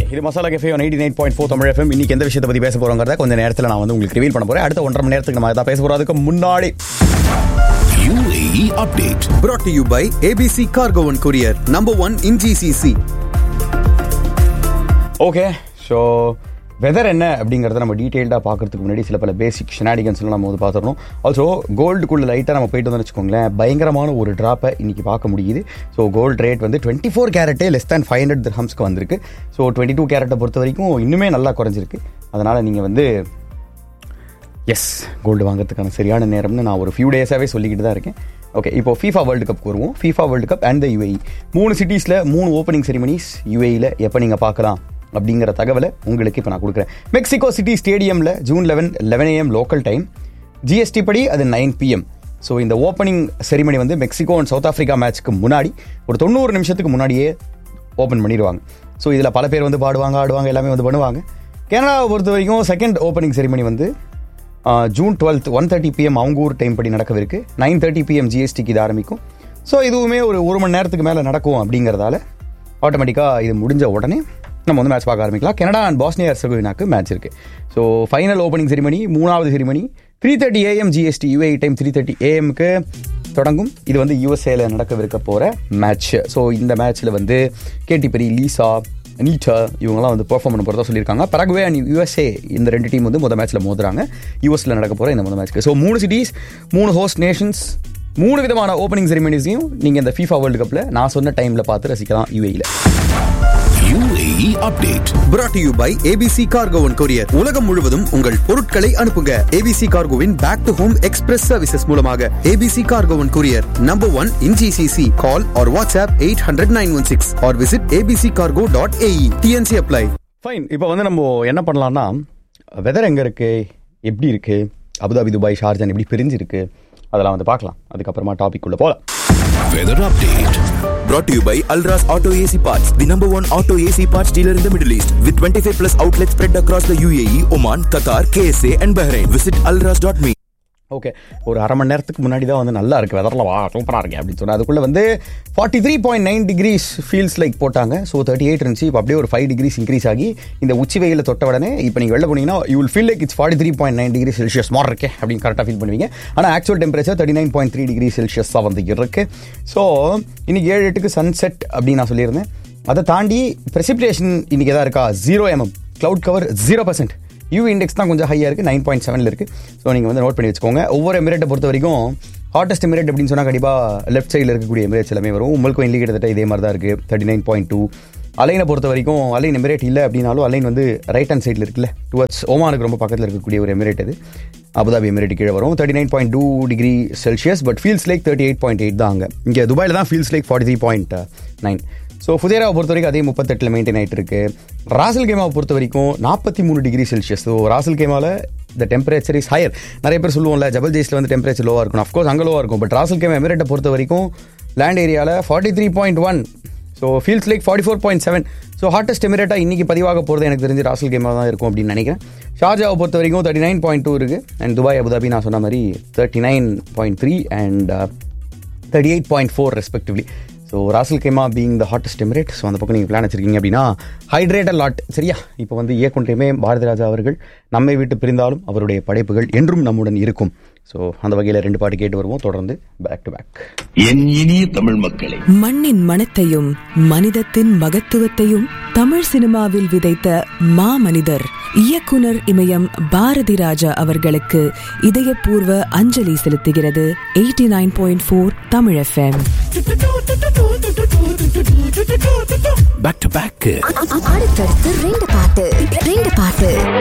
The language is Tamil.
இது masala cafe ninety nine point four Tamil FM இன்னைக்கு எந்த விஷயத்தை பத்தி பேச போறோங்கிறத கொஞ்சம் நேரத்தில் நான் வந்து உங்களுக்கு ரிவீல் பண்ண போறேன் அடுத்த ஒன்றரை மணி நேரத்துக்கு நம்ம அதை பேச போறோம் அதுக்கு முன்னாடி UAE update. brought to you by ABC Cargo and Courier, number one in GCC. Okay so weather என்ன அப்படிங்கிறத நம்ம டீட்டெயில்டாக பார்க்கறதுக்கு முன்னாடி சில பல பேசிக் ஷெனாடிகன்ஸ்லாம் நம்ம வந்து பார்த்துடணும் ஆல்சோ கோல்டுக்குள்ள லைட்டாக நம்ம போயிட்டு வந்து வச்சுக்கோங்களேன் பயங்கரமான ஒரு ட்ராப்பை இன்னைக்கு பார்க்க முடியுது ஸோ கோல்டு ரேட் வந்து டுவெண்ட்டி ஃபோர் கேரட்டே லெஸ் தேன் ஃபைவ் ஹண்ட்ரட் திரஹம்ஸ்க்கு வந்திருக்கு ஸோ டுவெண்ட்டி டூ கேரட்டை பொறுத்த வரைக்கும் இன்னுமே நல்லா குறைஞ்சிருக்கு அதனால் நீங்கள் வந்து எஸ் கோல்டு வாங்குறதுக்கான சரியான நேரம்னு நான் ஒரு ஃபியூ டேஸாகவே சொல்லிக்கிட்டு தான் இருக்கேன் ஓகே இப்போ ஃபீஃபா வேர்ல்டு கப் வருவோம் FIFA world cup and the UAE மூணு சிட்டிஸில் மூணு ஓப்பனிங் செரிமனிஸ் யுஏஇயில் எப்போ நீங்கள் பார்க்கலாம் அப்படிங்கிற தகவலை உங்களுக்கு இப்போ நான் கொடுக்குறேன் மெக்சிகோ சிட்டி ஸ்டேடியமில் June eleven eleven AM local time GST படி அது நைன் பிஎம் ஸோ இந்த ஓப்பனிங் செரிமனி வந்து மெக்சிகோ அண்ட் சவுத் ஆஃப்ரிக்கா மேட்ச்க்கு முன்னாடி ஒரு தொண்ணூறு நிமிஷத்துக்கு முன்னாடியே ஓப்பன் பண்ணிடுவாங்க ஸோ இதில் பல பேர் வந்து பாடுவாங்க ஆடுவாங்க எல்லாமே வந்து பண்ணுவாங்க கனடாவை பொறுத்த வரைக்கும் செகண்ட் ஓப்பனிங் செரிமனி வந்து ah, June twelfth one thirty PM அவங்க ஊர் டைம் படி நடக்கவிருக்கு நைன் தேர்ட்டி பிஎம் ஜிஎஸ்டிக்கு இது ஆரம்பிக்கும் ஸோ இதுவுமே ஒரு ஒரு மணி நேரத்துக்கு மேலே நடக்கும் அப்படிங்கிறதால ஆட்டோமேட்டிக்காக இது முடிஞ்ச உடனே நம்ம வந்து மேட்ச் பார்க்க ஆரம்பிக்கலாம் கனடா அண்ட் பாஸ்னியா ஹெர்சகோவினாக்கு மேட்ச் இருக்கு ஸோ ஃபைனல் ஓப்பனிங் செரிமனி மூணாவது ceremony three thirty AM GST UAE time three thirty ஏஎம்க்கு தொடங்கும் இது வந்து யூஎஸ்ஏல நடக்கவிருக்க போகிற மேட்ச் ஸோ இந்த மேட்ச்சில் வந்து கேட்டி பெரி லீசா நீட்டா இவங்கலாம் வந்து பெர்ஃபார்ம் பண்ண போகிறதா சொல்லியிருக்காங்க பரகுவே அண்ட் யூஎஸ்ஏ இந்த ரெண்டு டீம் வந்து முதல் மேட்ச்சில் மோதுறாங்க யூஎஸ்ல நடக்க போகிற இந்த முதல் மேட்ச்க்கு ஸோ மூணு சிட்டிஸ் மூணு ஹோஸ்ட் நேஷன்ஸ் மூணு விதமான ஓப்பனிங் செரிமனிஸையும் நீங்கள் இந்த ஃபீஃபா வேர்ல்டு கப்பில் நான் சொன்ன டைமில் பார்த்து ரசிக்கலாம் யூஏயில் UAE update. brought to you by ABC Cargo and Courier. உலகம் முழுவதும் உங்கள் பொருட்களை அனுப்புங்க ABC Cargoவின் back to home express services மூலமாக ABC Cargo and Courier, number one in GCC. Call or WhatsApp 800-916 or visit abccargo.ae. TNC apply. Fine இப்போ வந்து நம்ம என்ன பண்ணலாம்னா வெதர் எங்கே இருக்கு எப்படி இருக்கு அபுதாபி துபாய் ஷார்ஜான் எப்படி பிரிஞ்சிருக்கு அதெல்லாம் வந்து பார்க்கலாம் அதுக்கப்புறமா டாபிக் உள்ள போகலாம் Weather update. Brought to you by Alras Auto AC Parts, the number one auto AC parts dealer in the Middle East, with 25 plus outlets spread across the UAE, Oman, Qatar, KSA, and Bahrain. Visit alras.me. Okay ஒரு அரை மணி நேரத்துக்கு முன்னாடி தான் வந்து நல்லா இருக்கு வெதரில் வா சூப்பராக இருக்கு அப்படின்னு சொன்னா அதுக்குள்ள வந்து forty three point nine degrees feels like போட்டாங்க ஸோ தேர்ட்டி எயிட் இருந்துச்சு இப்போ அப்படியே ஒரு ஃபைவ் டிகிரிஸ் இன்க்ரீஸ் ஆகி இந்த உச்சி வெயில தொட்ட உடனே இப்போ நீங்கள் வெளில போனீங்கன்னா you will feel like it's forty three point nine degree Celsius மாறு இருக்கே அப்படின்னு கரெக்டாக ஃபீல் பண்ணுவீங்க ஆனால் actual temperature thirty nine point three degree Celsius தான் வந்து இருக்கு ஸோ இன்னைக்கு ஏழு எட்டுக்கு சன்செட் அப்படின்னு நான் சொல்லியிருந்தேன் அதை தாண்டி precipitation இன்னைக்கு எதா இருக்கா zero mm cloud cover zero percent UV index தான் கொஞ்சம் ஹையாக இருக்குது நைன் பாயிண்ட் செவனில் இருக்குது ஸோ நீங்கள் வந்து நோட் பண்ணி வச்சுக்கோங்க ஒவ்வொரு எமிரேட்டை பொறுத்த வரைக்கும் ஹாட்டஸ்ட் எமிரேட் அப்படின்னு சொன்னால் கண்டிப்பாக லெஃப்ட் சைடில் இருக்கக்கூடிய எமிரேட்ஸ் எல்லாமே வரும் உங்களுக்கு வெள்ளி கிட்டத்தட்ட இதே மாதிரி தான் இருக்குது தேர்ட்டி நைன் பாயிண்ட் டூ அலைனை பொறுத்த வரைக்கும் அலைன் எமிரேட் இல்லை அப்படின்னாலும் அலைன் வந்து ரைட் ஹேண்ட் சைடில் இருக்குல்ல டுவர்ட்ஸ் ஓமானுக்கு ரொம்ப பக்கத்தில் இருக்கக்கூடிய ஒரு எமிரேட் இது அபுதாபி எமிரேட் கீழே வரும் thirty nine point two degree Celsius but feels like thirty eight point eight தான் அங்கே இங்கே துபாயில் தான் feels like forty three point nine so ஃபுதேராவை பொறுத்த வரைக்கும் அதே முப்பத்தெட்டில் மெயின்டைன் ஆகிட்டு இருக்கு ராசல் கேமாவை பொறுத்த வரைக்கும் நாற்பத்தி மூணு டிகிரி செல்சியஸ் ஸோ ராசல் கேமாவில் த டெம்பரேச்சர் இஸ் ஹையர் நிறைய பேர் சொல்லுவோம்ல ஜபல் ஜெய்ஸில் வந்து டெம்பரேச்சர் லோவாக இருக்கும் அஃப்கோர்ஸ் அங்கே லோவாக இருக்கும் பட் ராசல் கேமா எமிரேட்டை பொறுத்த வரைக்கும் லேண்ட் ஏரியாவில் forty three point one so feels like forty four point seven so hottest எமிரேட்டாக இன்னைக்கு பதிவாக போகிறது எனக்கு தெரிஞ்சு ராசல் கேமாக தான் இருக்கும் அப்படின்னு நினைக்கிறேன் ஷார்ஜாவை பொறுத்த வரைக்கும் தேர்ட்டி நைன் பாயிண்ட் டூ இருக்குது அண்ட் துபாய் அபுதாபி நான் சொன்ன மாதிரி thirty nine point three and thirty eight point four respectively so Ras Al Khaimah being the hottest emirate so அந்த பக்கம் நீங்கள் பிளான் வச்சிருக்கீங்க அப்படின்னா ஹைட்ரேட் லாட் சரியா இப்போ வந்து இயக்குன்றையுமே பாரதி ராஜா அவர்கள் நம்மை விட்டு பிரிந்தாலும் அவருடைய படைப்புகள் என்றும் நம்முடன் இருக்கும் ஸோ அந்த வகையில் ரெண்டு பாட்டு கேட்டு வருவோம் தொடர்ந்து பேக் டு பேக் என் இனிய தமிழ் மக்களே மண்ணின் மனத்தையும் மனிதத்தின் மகத்துவத்தையும் தமிழ் சினிமாவில் விதைத்த மாமனிதர் இயக்குனர் இமயம் பாரதி ராஜா அவர்களுக்கு இதயபூர்வ அஞ்சலி செலுத்துகிறது eighty nine point four Tamil FM Back to back. அடுத்தடுத்து ரெண்டு பாட்டு ரெண்டு பாட்டு